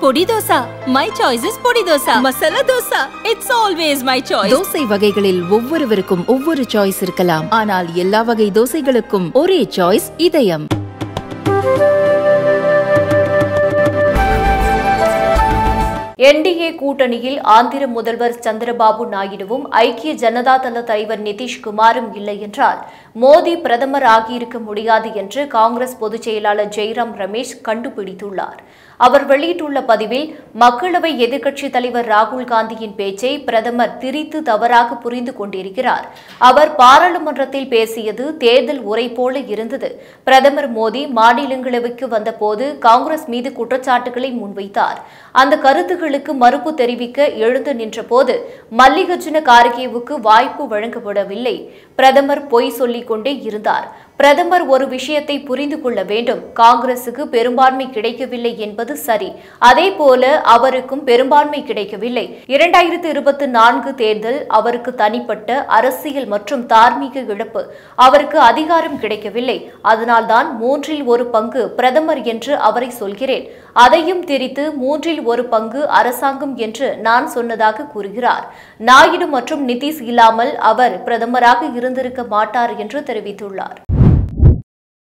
பொடி dosa my choice is podi dosa masala dosa it's always my choice தோசை வகைகளில் ஒவ்வொருவருக்கும் ஒவ்வொரு சாய்ஸ் இருக்கலாம் ஆனால் எல்லா வகை தோசைகளுக்கும் ஒரே சாய்ஸ் இதயம் என்டிஏ கூட்டணியில் ஆந்திர முதல்வர் சந்திரபாபு நாயுடுவும் ஐக்கிய ஜனதா தள தலைவர் நிதிஷ்குமாரும் இல்லை என்றால் மோடி பிரதமர் ஆகியிருக்க முடியாது என்று காங்கிரஸ் பொதுச் செயலாளர் ஜெய்ராம் ரமேஷ் கண்டுபிடித்துள்ளார் அவர் வெளியிட்டுள்ள பதிவில் மக்களவை எதிர்க்கட்சித் தலைவர் ராகுல் காந்தியின் பேச்சை பிரதமர் திரித்து தவறாக புரிந்து கொண்டிருக்கிறார் அவர் பாராளுமன்றத்தில் பேசியது தேர்தல் உரை போல இருந்தது பிரதமர் மோடி மாநிலங்களவைக்கு வந்தபோது காங்கிரஸ் மீது குற்றச்சாட்டுகளை முன்வைத்தார் அந்த கருத்துகளுக்கு மறுப்பு தெரிவிக்க எழுந்து நின்றபோது மல்லிகார்ஜுன கார்கேவுக்கு வாய்ப்பு வழங்கப்படவில்லை பிரதமர் பொய் சொல்லிக் கொண்டே இருந்தார் பிரதமர் ஒரு விஷயத்தை புரிந்து கொள்ள வேண்டும் காங்கிரசுக்கு பெரும்பான்மை கிடைக்கவில்லை என்பது சரி அதே போல அவருக்கும் பெரும்பான்மை கிடைக்கவில்லை இரண்டாயிரத்து இருபத்தி நான்கு தேர்தல் அவருக்கு தனிப்பட்ட அரசியல் மற்றும் தார்மீக இழப்பு அவருக்கு அதிகாரம் கிடைக்கவில்லை அதனால்தான் மூன்றில் ஒரு பங்கு பிரதமர் என்று அவரை சொல்கிறேன் அதையும் திரித்து மூன்றில் ஒரு பங்கு அரசாங்கம் என்று நான் சொன்னதாக கூறுகிறார் நாயுடு மற்றும் நிதிஷ் இல்லாமல் அவர் பிரதமராக இருந்திருக்க மாட்டார் என்று தெரிவித்துள்ளார்